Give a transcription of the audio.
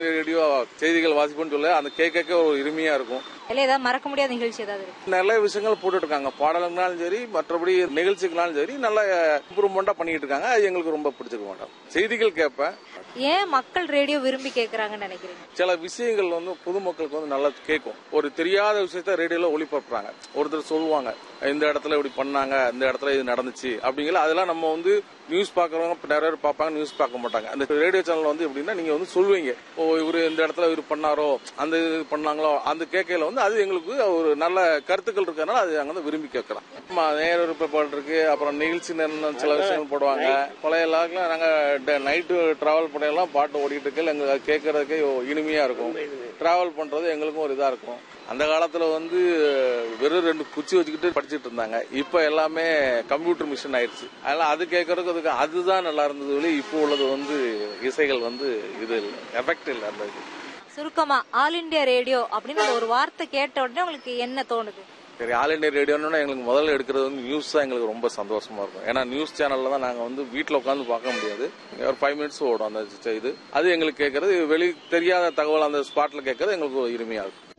radio செய்திகள் வாசிப்புன்னு சொல்ல அந்த கேட்க ஒரு இனிமையா இருக்கும் இல்ல ஏதாவது மறக்க முடியாத நிகழ்ச்சி ஏதாவது இருக்கு நிறைய விஷயங்கள் போட்டுட்டு இருக்காங்க பாடலுங்கனாலும் சரி மற்றபடி நிகழ்ச்சிகளாலும் சரி நல்ல இம்ப்ரூவ்மெண்டா பண்ணிட்டு இருக்காங்க அது எங்களுக்கு ரொம்ப பிடிச்சிருக்க மாட்டோம் செய்திகள் கேட்பேன் ஏன் மக்கள் ரேடியோ விரும்பி கேக்குறாங்கன்னு நினைக்கிறீங்க சில விஷயங்கள் வந்து பொதுமக்களுக்கு வந்து நல்லா கேட்கும் ஒரு தெரியாத விஷயத்த ரேடியோல ஒளிபரப்புறாங்க ஒருத்தர் சொல்லுவாங்க இந்த இடத்துல இப்படி பண்ணாங்க இந்த இடத்துல இது நடந்துச்சு அப்படிங்கிற அதெல்லாம் நம்ம வந்து நியூஸ் பாக்குறவங்க இப்ப நிறைய பேர் பார்ப்பாங்க நியூஸ் பார்க்க மாட்டாங்க அந்த ரேடியோ சேனல் வந்து எப்படின்னா நீங்க வந்து சொல்லுவீங்க ஓ இவரு இந்த இடத்துல இவர் பண்ணாரோ அந்த இது பண்ணாங்களோ அந்த கேட்கையில வந்து அது எங்களுக்கு ஒரு நல்ல கருத்துக்கள் இருக்கறனால அது அங்க வந்து விரும்பி கேட்கலாம் ஆமா நேர பாடல் இருக்கு அப்புறம் நிகழ்ச்சி நேரம் சில விஷயங்கள் போடுவாங்க பழைய எல்லாருக்கும் நாங்க நைட்டு டிராவல் பண்ணையெல்லாம் பாட்டு ஓடிட்டு இருக்கையில எங்களுக்கு அது கேட்கறதுக்கே இனிமையா இருக்கும் டிராவல் பண்றது எங்களுக்கும் ஒரு இதா இருக்கும் அந்த காலத்துல வந்து வெறும் ரெண்டு குச்சி வச்சுக்கிட்டு படிச்சிட்டு இருந்தாங்க இப்ப எல்லாமே கம்ப்யூட்டர் மிஷின் ஆயிடுச்சு அதனால அது கேட்கறதுக்கு அதுக்கு அதுதான் நல்லா இருந்தது வெளி இப்போ உள்ளது வந்து இசைகள் வந்து இது இல்லை எஃபெக்ட் இல்லை அந்த இது சுருக்கமா ஆல் இந்தியா ரேடியோ அப்படின்னு அந்த ஒரு வார்த்தை கேட்ட உடனே உங்களுக்கு என்ன தோணுது சரி ஆல் இண்டியா ரேடியோன்னு எங்களுக்கு முதல்ல எடுக்கிறது வந்து நியூஸ் தான் எங்களுக்கு ரொம்ப சந்தோஷமா இருக்கும் ஏன்னா நியூஸ் சேனல்ல தான் நாங்க வந்து வீட்டில் உட்காந்து பார்க்க முடியாது ஒரு ஃபைவ் மினிட்ஸ் ஓடும் அந்த இது அது எங்களுக்கு கேட்கறது வெளி தெரியாத தகவல் அந்த ஸ்பாட்ல கேட்கறது எங்களுக்கு இனிமையா இருக்கும்